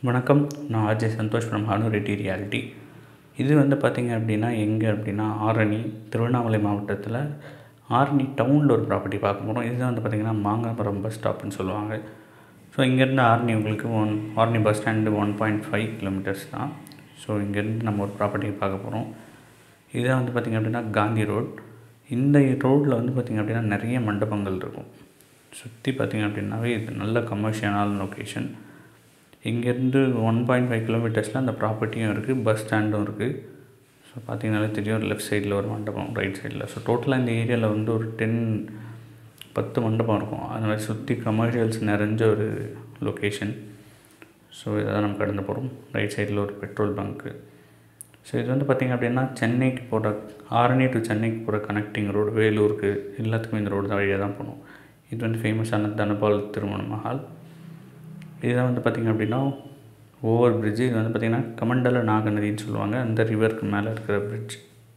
வணக்கம் நான் Ajay Santhosh from Hanu Reddy realty இது வந்து பார்த்திங்க அப்படின்னா எங்கே அப்படின்னா ஆரணி திருவண்ணாமலை மாவட்டத்தில் ஆரணி டவுனில் ஒரு ப்ராப்பர்ட்டி பார்க்க போகிறோம் இதுதான் வந்து பார்த்திங்கன்னா மாங்காபுரம் பஸ் ஸ்டாப்னு சொல்லுவாங்க ஸோ இங்கேருந்து ஆரணி உங்களுக்கு one Arani bus stand one point five kilometres தான் ஸோ இங்கேருந்து நம்ம ஒரு ப்ராப்பர்ட்டி பார்க்க போகிறோம் இதான் வந்து பார்த்திங்க அப்படின்னா காந்தி ரோட் இந்த ரோட்டில் வந்து பார்த்திங்க அப்படின்னா நிறைய மண்டபங்கள் இருக்கும் சுற்றி பார்த்திங்க அப்படின்னாவே இது நல்ல கமர்ஷியலான லொக்கேஷன் இங்கேருந்து ஒன் பாயிண்ட் ஃபைவ் கிலோமீட்டர்ஸில் அந்த ப்ராப்பர்ட்டியும் இருக்குது பஸ் ஸ்டாண்டும் இருக்குது ஸோ பார்த்தீங்கனாலே தெரியும் லெஃப்ட் சைடில் ஒரு மண்டபம் ரைட் சைடில் ஸோ டோட்டலாக இந்த ஏரியாவில் வந்து ஒரு டென் பத்து மண்டபம் இருக்கும் அது மாதிரி சுற்றி கமர்ஷியல்ஸ் நிறைஞ்ச ஒரு லொக்கேஷன் ஸோ இதை தான் நம்ம கடந்து போகிறோம் ரைட் சைடில் ஒரு பெட்ரோல் பங்க்கு ஸோ இது வந்து பார்த்திங்க அப்படின்னா சென்னைக்கு போகிற ஆரணி டு சென்னைக்கு போகிற கனெக்டிங் ரோடு வேலூருக்கு எல்லாத்துக்கும் இந்த ரோடு தான் வழியாக தான் போகணும் இது வந்து ஃபேமஸான தனபால் திருமண மஹால் இதுதான் வந்து பார்த்திங்க அப்படின்னா ஓவர் பிரிட்ஜு இது வந்து பார்த்திங்கன்னா கமண்டல நாகநதின்னு சொல்லுவாங்க அந்த ரிவருக்கு மேலே இருக்கிற பிரிட்ஜ்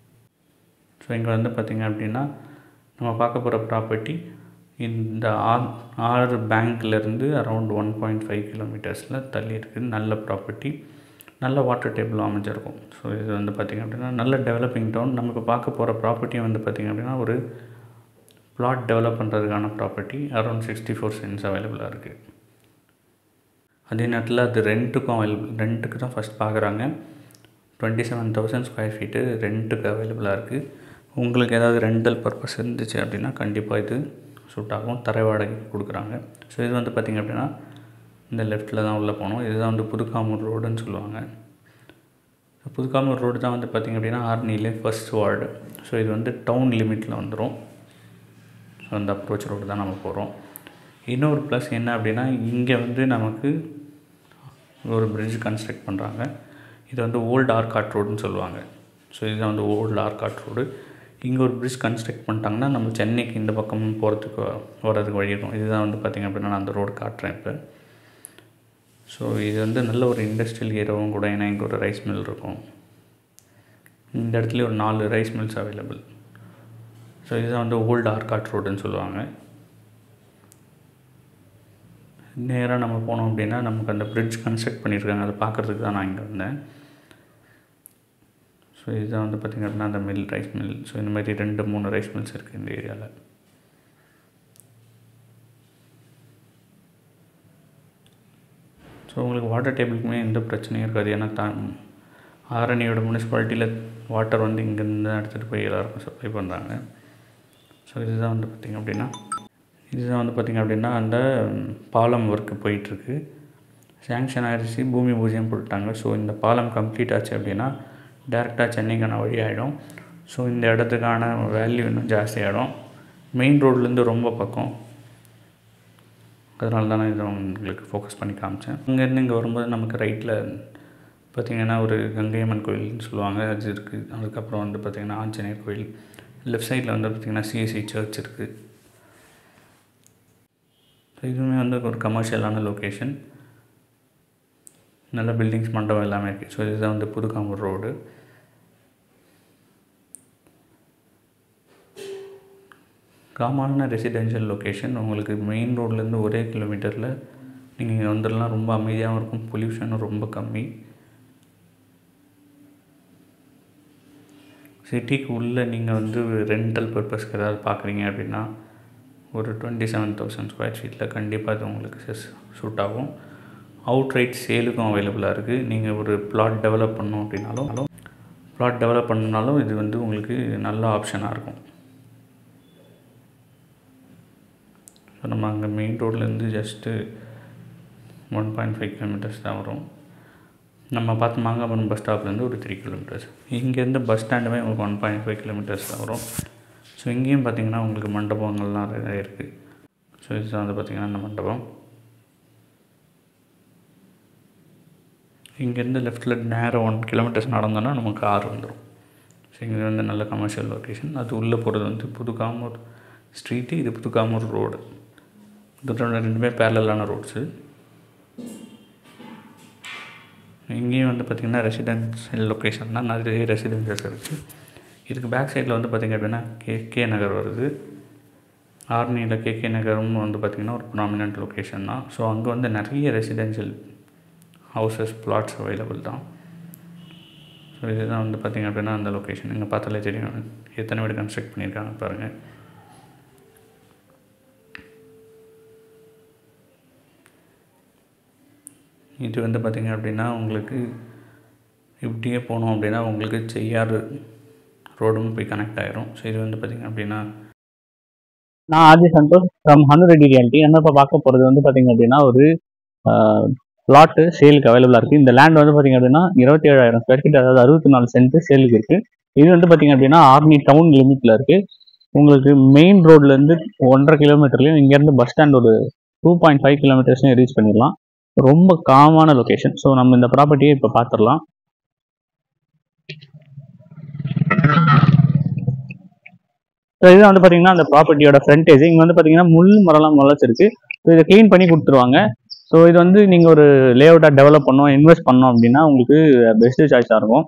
ஸோ இங்கே வந்து பார்த்திங்க அப்படின்னா நம்ம பார்க்க போகிற ப்ராப்பர்ட்டி இந்த ஆறு ஆறு பேங்க்லேருந்து அரௌண்ட் ஒன் பாயிண்ட் ஃபைவ் கிலோமீட்டர்ஸில் தள்ளி இருக்குது நல்ல ப்ராப்பர்ட்டி நல்ல வாட்டர் டேபிளும் அமைஞ்சிருக்கும் ஸோ இது வந்து பார்த்திங்க அப்படின்னா நல்ல டெவலப்பிங் டவுன் நமக்கு பார்க்க போகிற ப்ராப்பர்ட்டியும் வந்து பார்த்திங்க அப்படின்னா ஒரு பிளாட் டெவலப் பண்ணுறதுக்கான property around sixty four cents அவைலபிளாக இருக்குது அதே நேரத்தில் அது ரெண்ட்டுக்கும் அவைலபிள் ரெண்ட்டுக்கு தான் ஃபஸ்ட் பார்க்குறாங்க twenty seven thousand square feet ரெண்ட்டுக்கு அவைலபிளாக இருக்குது உங்களுக்கு ஏதாவது ரெண்டல் பர்பஸ் இருந்துச்சு அப்படின்னா கண்டிப்பாக இது சூட் ஆகும் தரை வாடகைக்கு கொடுக்குறாங்க ஸோ இது வந்து பார்த்திங்க அப்படின்னா இந்த லெஃப்ட்டில் தான் உள்ளே போகணும் இதுதான் வந்து புதுக்காமூர் ரோடுன்னு சொல்லுவாங்க புதுக்காமூர் ரோடு தான் வந்து பார்த்திங்க அப்படின்னா ஆர்னிலே ஃபஸ்ட் வார்டு ஸோ இது வந்து டவுன் லிமிட்டில் வந்துடும் ஸோ அந்த அப்ரோச் ரோடு தான் நம்ம போகிறோம் இன்னொரு ப்ளஸ் என்ன அப்படின்னா இங்கே வந்து நமக்கு ஒரு பிரிட்ஜ் கன்ஸ்ட்ரக்ட் பண்ணுறாங்க இது வந்து ஓல்டு ஆர்காட் ரோடுன்னு சொல்லுவாங்க ஸோ இதுதான் வந்து ஓல்டு ஆர்காட் ரோடு இங்கே ஒரு பிரிட்ஜ் கன்ஸ்ட்ரக்ட் பண்ணிட்டாங்கன்னா நம்ம சென்னைக்கு இந்த பக்கம் போகிறதுக்கு வர்றதுக்கு வழி இருக்கும் இதுதான் வந்து பார்த்திங்க அப்படின்னா நான் அந்த ரோடு காட்டுறேன் இப்போ ஸோ இது வந்து நல்ல ஒரு இண்டஸ்ட்ரியல் ஏரியாவும் கூட ஏன்னா இங்கே ஒரு ரைஸ் மில் இருக்கும் இந்த இடத்துல ஒரு நாலு ரைஸ் மில்ஸ் அவைலபிள் ஸோ இதுதான் வந்து ஓல்டு ஆர்காட் ரோடுன்னு சொல்லுவாங்க நேராக நம்ம போனோம் அப்படின்னா நமக்கு அந்த பிரிட்ஜ் கன்ஸ்ட்ரக்ட் பண்ணியிருக்காங்க அதை பார்க்குறதுக்கு தான் நான் இங்கே வந்தேன் ஸோ இதுதான் வந்து பார்த்திங்க அப்படின்னா அந்த மில் ரைஸ் மில் ஸோ இந்த மாதிரி ரெண்டு மூணு ரைஸ் மில்ஸ் இருக்குது இந்த ஏரியாவில் ஸோ உங்களுக்கு வாட்டர் டேபிளுக்குமே எந்த பிரச்சனையும் இருக்காது ஏன்னா தான் ஆரணியோட முனிசிபாலிட்டியில் வாட்டர் வந்து இங்கேருந்து தான் எடுத்துகிட்டு போய் எல்லாருக்கும் சப்ளை பண்ணுறாங்க ஸோ இதுதான் வந்து பார்த்திங்க அப்படின்னா இதுதான் வந்து பார்த்திங்க அப்படின்னா அந்த பாலம் ஒர்க்கு போயிட்டுருக்கு சேங்ஷன் ஆகிடுச்சு பூமி பூஜையும் போட்டாங்க ஸோ இந்த பாலம் கம்ப்ளீட் ஆச்சு அப்படின்னா டேரெக்டாக சென்னைக்கான வழி ஆகிடும் ஸோ இந்த இடத்துக்கான வேல்யூ இன்னும் ஜாஸ்தி ஆகிடும் மெயின் ரோட்லேருந்து ரொம்ப பக்கம் அதனால தான் நான் இதை உங்களுக்கு ஃபோக்கஸ் பண்ணி காமிச்சேன் இங்கேருந்து இங்கே வரும்போது நமக்கு ரைட்டில் பார்த்திங்கன்னா ஒரு கங்கையம்மன் கோயில்னு சொல்லுவாங்க அது இருக்குது அதுக்கப்புறம் வந்து பார்த்திங்கன்னா ஆஞ்சநேயர் கோயில் லெஃப்ட் சைடில் வந்து பார்த்திங்கன்னா சிஎஸ்சி சர்ச் இருக்குது ஸோ இதுவுமே வந்து ஒரு கமர்ஷியலான லொக்கேஷன் நல்ல பில்டிங்ஸ் மண்டபம் எல்லாமே இருக்குது ஸோ இதுதான் வந்து புதுக்காமூர் ரோடு காமான ரெசிடென்ஷியல் லொக்கேஷன் உங்களுக்கு மெயின் ரோட்லேருந்து ஒரே கிலோமீட்டரில் நீங்கள் இங்கே வந்துடலாம் ரொம்ப அமைதியாகவும் இருக்கும் பொல்யூஷனும் ரொம்ப கம்மி சிட்டிக்கு உள்ளே நீங்கள் வந்து ரெண்டல் பர்பஸ்க்கு ஏதாவது பார்க்குறீங்க அப்படின்னா ஒரு டுவெண்ட்டி செவன் தௌசண்ட் ஸ்கொயர் ஃபீட்டில் கண்டிப்பாக அது உங்களுக்கு சூட் ஆகும் அவுட் ரைட் சேலுக்கும் அவைலபிளாக இருக்குது நீங்கள் ஒரு பிளாட் டெவலப் பண்ணோம் அப்படின்னாலும் பிளாட் டெவலப் பண்ணனாலும் இது வந்து உங்களுக்கு நல்ல ஆப்ஷனாக இருக்கும் ஸோ நம்ம அங்கே மெயின் ரோட்லேருந்து just one point five kilometres தான் வரும் நம்ம பார்த்து மாங்காபுரம் பஸ் ஸ்டாப்லேருந்து ஒரு த்ரீ கிலோமீட்டர்ஸ் இங்கேருந்து பஸ் ஸ்டாண்டுமே உங்களுக்கு ஒன் பாயிண்ட் ஃபைவ் கிலோமீட்டர்ஸ் தான் வரும் ஸோ இங்கேயும் பார்த்திங்கன்னா உங்களுக்கு மண்டபங்கள்லாம் நிறைய இருக்குது ஸோ இதுதான் வந்து பார்த்திங்கன்னா இந்த மண்டபம் இங்கேருந்து லெஃப்ட்டில் நேரம் ஒன் கிலோமீட்டர்ஸ் நடந்தோன்னா நமக்கு ஆறு வந்துடும் ஸோ இங்கே வந்து நல்ல கமர்ஷியல் லொக்கேஷன் அது உள்ளே போகிறது வந்து புதுக்காமூர் ஸ்ட்ரீட்டு இது புதுக்காமூர் ரோடு இது ரெண்டுமே பேரலான ரோட்ஸு இங்கேயும் வந்து பார்த்திங்கன்னா ரெசிடென்ஷியல் லொக்கேஷன் தான் நிறைய ரெசிடென்சஸ் இருக்குது இதுக்கு பேக் சைடில் வந்து பார்த்திங்க அப்படின்னா கே கே நகர் வருது ஆர்னியில் கேகே நகரும் வந்து பார்த்திங்கன்னா ஒரு ப்ராமினென்ட் லொக்கேஷன் தான் ஸோ அங்கே வந்து நிறைய ரெசிடென்ஷியல் ஹவுசஸ் பிளாட்ஸ் அவைலபிள் தான் ஸோ இதுதான் வந்து பார்த்திங்க அப்படின்னா அந்த லொக்கேஷன் இங்கே பார்த்தாலே தெரியும் எத்தனை வீடு கன்ஸ்ட்ரக்ட் பண்ணியிருக்காங்க பாருங்கள் இது வந்து பார்த்திங்க அப்படின்னா உங்களுக்கு இப்படியே போனோம் அப்படின்னா உங்களுக்கு செய்யாறு ரோடும் போய் கனெக்ட் ஆயிரும் ஸோ இது வந்து பார்த்திங்க அப்படின்னா நான் ஆதி சந்தோஷ் ஃப்ரம் ஹனு ரெட்டி ரியாலிட்டி என்ன இப்போ பார்க்க போகிறது வந்து பார்த்தீங்க அப்படின்னா ஒரு பிளாட்டு சேலுக்கு அவைலபிளாக இருக்குது இந்த லேண்ட் வந்து பார்த்தீங்க அப்படின்னா இருபத்தி ஏழாயிரம் ஸ்கொயர் ஃபீட் அதாவது அறுபத்தி நாலு சென்ட் சேலுக்கு இருக்குது இது வந்து பார்த்தீங்க அப்படின்னா ஆர்மி டவுன் லிமிட்டில் இருக்குது உங்களுக்கு மெயின் ரோட்லேருந்து ஒன்றரை கிலோமீட்டர்லையும் இங்கேருந்து பஸ் ஸ்டாண்ட் ஒரு டூ பாயிண்ட் ஃபைவ் கிலோமீட்டர்ஸ்லையும் ரீச் பண்ணிடலாம் ரொம்ப காமான லொக்கேஷன் ஸோ நம்ம இந்த ப்ராப்பர்ட்டியை இப்போ பார்த்துடலாம் ஸோ இதுதான் வந்து பார்த்தீங்கன்னா அந்த ப்ராப்பர்ட்டியோட ஃப்ரண்டேஜ் இங்கே வந்து பார்த்தீங்கன்னா முள் மரம்லாம் முளைச்சிருக்கு ஸோ இதை க்ளீன் பண்ணி கொடுத்துருவாங்க ஸோ இது வந்து நீங்கள் ஒரு லே அவுட்டாக டெவலப் பண்ணோம் இன்வெஸ்ட் பண்ணோம் அப்படின்னா உங்களுக்கு பெஸ்ட் சாய்ஸாக இருக்கும்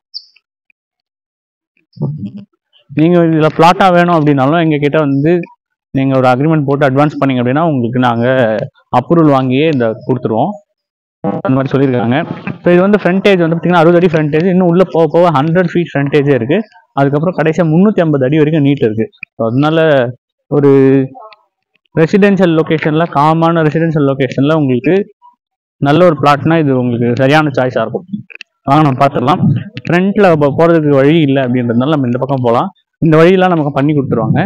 நீங்கள் இதில் பிளாட்டாக வேணும் அப்படின்னாலும் எங்கள் கிட்ட வந்து நீங்கள் ஒரு அக்ரிமெண்ட் போட்டு அட்வான்ஸ் பண்ணீங்க அப்படின்னா உங்களுக்கு நாங்கள் அப்ரூவல் வாங்கியே இந்த கொடுத்துருவோம் அந்த மாதிரி சொல்லியிருக்காங்க ஸோ இது வந்து ஃப்ரண்டேஜ் வந்து பார்த்தீங்கன்னா அறுபது அடி ஃப்ரண்டேஜ் இன்னும் உள்ளே போக போக ஹண்ட்ரட் ஃபீட் ஃப்ரண்டேஜே இருக்குது அதுக்கப்புறம் கடைசியாக முந்நூற்றி ஐம்பது அடி வரைக்கும் நீட் இருக்குது ஸோ அதனால ஒரு ரெசிடென்ஷியல் லொக்கேஷனில் காமான ரெசிடென்ஷியல் லொக்கேஷனில் உங்களுக்கு நல்ல ஒரு பிளாட்னா இது உங்களுக்கு சரியான சாய்ஸாக இருக்கும் வாங்க நம்ம பார்த்துடலாம் ஃப்ரண்ட்டில் போகிறதுக்கு வழி இல்லை அப்படின்றதுனால நம்ம இந்த பக்கம் போகலாம் இந்த வழியெல்லாம் நமக்கு பண்ணி கொடுத்துருவாங்க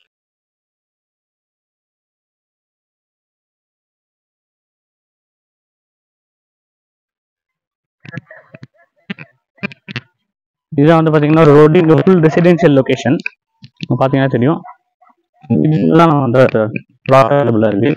இதுதான் வந்து பார்த்தீங்கன்னா ஒரு ரோடு இங்கே ஃபுல் ரெசிடென்ஷியல் லொக்கேஷன் பார்த்தீங்கன்னா தெரியும் இதெல்லாம் வந்து பிளாட் அவைலபிளாக இருக்கு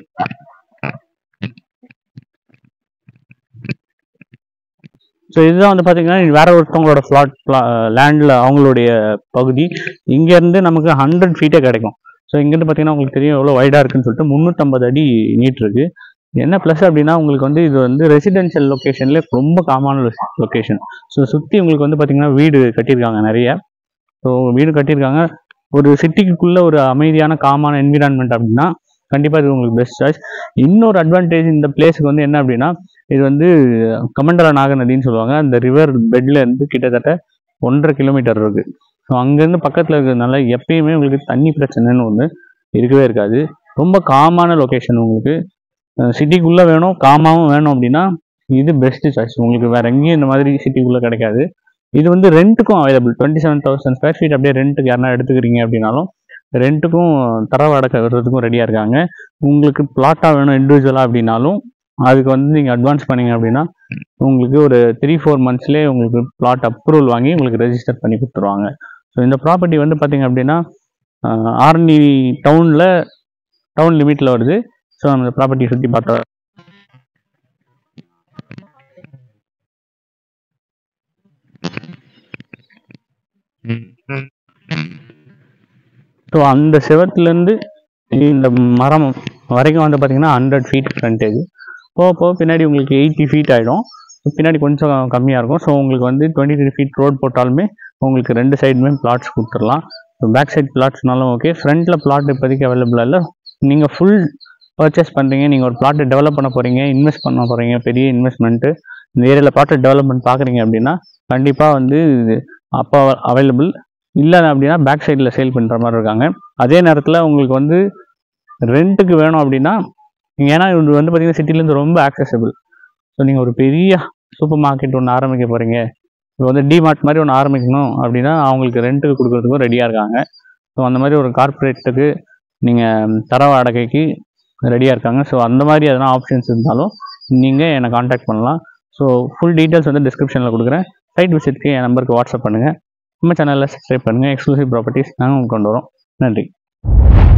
ஸோ இதுதான் வந்து பார்த்தீங்கன்னா வேற ஒருத்தவங்களோட ஃப்ளாட் லேண்டில் அவங்களுடைய பகுதி இங்கேருந்து நமக்கு ஹண்ட்ரட் ஃபீட்டே கிடைக்கும் ஸோ இங்கேருந்து பார்த்தீங்கன்னா உங்களுக்கு தெரியும் எவ்வளோ வைடாக இருக்குன்னு சொல்லிட்டு முந்நூற்றம்பது அடி நீட் இருக்கு என்ன ப்ளஸ் அப்படின்னா உங்களுக்கு வந்து இது வந்து ரெசிடென்ஷியல் லொக்கேஷன்ல ரொம்ப காமான லொக்கேஷன் ஸோ சுற்றி உங்களுக்கு வந்து பார்த்தீங்கன்னா வீடு கட்டியிருக்காங்க நிறைய ஸோ வீடு கட்டியிருக்காங்க ஒரு சிட்டிக்குள்ள ஒரு அமைதியான காமான என்விரான்மெண்ட் அப்படின்னா கண்டிப்பாக இது உங்களுக்கு பெஸ்ட் சாய்ஸ் இன்னொரு அட்வான்டேஜ் இந்த பிளேஸுக்கு வந்து என்ன அப்படின்னா இது வந்து கமண்டல நாக நதின்னு சொல்லுவாங்க அந்த ரிவர் பெட்ல இருந்து கிட்டத்தட்ட ஒன்றரை கிலோமீட்டர் இருக்கு ஸோ அங்கேருந்து பக்கத்தில் இருக்கிறதுனால எப்பயுமே உங்களுக்கு தண்ணி பிரச்சனைன்னு ஒன்று இருக்கவே இருக்காது ரொம்ப காமான லொக்கேஷன் உங்களுக்கு சிட்டிக்குள்ளே வேணும் காமாவும் வேணும் அப்படின்னா இது பெஸ்ட் சாய்ஸ் உங்களுக்கு வேற எங்கேயும் இந்த மாதிரி சிட்டிக்குள்ளே கிடைக்காது இது வந்து ரெண்ட்டுக்கும் available twenty seven thousand square feet அப்படியே ரெண்ட்டுக்கு யாரா எடுத்துக்கிறீங்க அப்படின்னாலும் ரெண்ட்டுக்கும் தர வாடகை வர்றதுக்கும் ரெடியாக இருக்காங்க உங்களுக்கு பிளாட்டாக வேணும் இண்டிவிஜுவலாக அப்படின்னாலும் அதுக்கு வந்து நீங்கள் அட்வான்ஸ் பண்ணீங்க அப்படின்னா உங்களுக்கு ஒரு த்ரீ ஃபோர் மந்த்ஸ்லேயே உங்களுக்கு பிளாட் அப்ரூவல் வாங்கி உங்களுக்கு ரெஜிஸ்டர் பண்ணி கொடுத்துருவாங்க ஸோ இந்த ப்ராப்பர்ட்டி வந்து பார்த்தீங்க அப்படின்னா ஆர்னி டவுனில் டவுன் லிமிட்டில் வருது ஸோ அந்த ப்ராப்பர்ட்டியை சுற்றி பார்த்தோம் ஸோ அந்த செவத்துலேருந்து இந்த மரம் வரைக்கும் வந்து பார்த்தீங்கன்னா ஹண்ட்ரட் ஃபீட் ஃப்ரண்டேஜ் போக போக பின்னாடி உங்களுக்கு எயிட்டி ஃபீட் ஆகிடும் பின்னாடி கொஞ்சம் கம்மியாக இருக்கும் ஸோ உங்களுக்கு வந்து டுவெண்ட்டி த்ரீ ஃபீட் ரோட் போட்டாலுமே உங்களுக்கு ரெண்டு சைடுமே பிளாட்ஸ் கொடுத்துடலாம் ஸோ பேக் சைட் பிளாட்ஸ்னாலும் ஓகே ஃப்ரண்ட்டில் பிளாட் இப்போதைக்கு அவைலபிளாக இல்லை நீங்கள் ஃபுல் பர்ச்சேஸ் பண்ணுறீங்க நீங்கள் ஒரு பிளாட்டை டெவலப் பண்ண போகிறீங்க இன்வெஸ்ட் பண்ண போகிறீங்க பெரிய இன்வெஸ்ட்மெண்ட்டு இந்த ஏரியாவில் ப்ராடக்ட் டெவலப்மெண்ட் பார்க்குறீங்க அப்படின்னா கண்டிப்பாக வந்து இது அப்போ அவைலபிள் இல்லை அப்படின்னா பேக் சைடில் சேல் பண்ணுற மாதிரி இருக்காங்க அதே நேரத்தில் உங்களுக்கு வந்து ரெண்ட்டுக்கு வேணும் அப்படின்னா ஏன்னா இது வந்து பார்த்தீங்கன்னா சிட்டிலேருந்து ரொம்ப ஆக்சசபிள் ஸோ நீங்கள் ஒரு பெரிய சூப்பர் மார்க்கெட் ஒன்று ஆரம்பிக்க போகிறீங்க இப்போ வந்து டிமார்ட் மாதிரி ஒன்று ஆரம்பிக்கணும் அப்படின்னா அவங்களுக்கு ரெண்ட்டுக்கு கொடுக்குறதுக்கும் ரெடியாக இருக்காங்க ஸோ அந்த மாதிரி ஒரு கார்ப்பரேட்டுக்கு நீங்கள் தர வாடகைக்கு ரெடியாக இருக்காங்க ஸோ அந்த மாதிரி எதனா ஆப்ஷன்ஸ் இருந்தாலும் நீங்கள் என்னை காண்டாக்ட் பண்ணலாம் ஸோ ஃபுல் டீட்டெயில்ஸ் வந்து டிஸ்கிரிப்ஷனில் கொடுக்குறேன் சைட் விசிட்க்கு என் நம்பருக்கு வாட்ஸ்அப் பண்ணுங்கள் நம்ம சேனலில் சப்ஸ்கிரைப் பண்ணுங்கள் எக்ஸ்க்ளூசிவ் ப்ராப்பர்ட்டிஸ் நாங்கள் உங்களுக்கு கொண்டு வரோம் நன்றி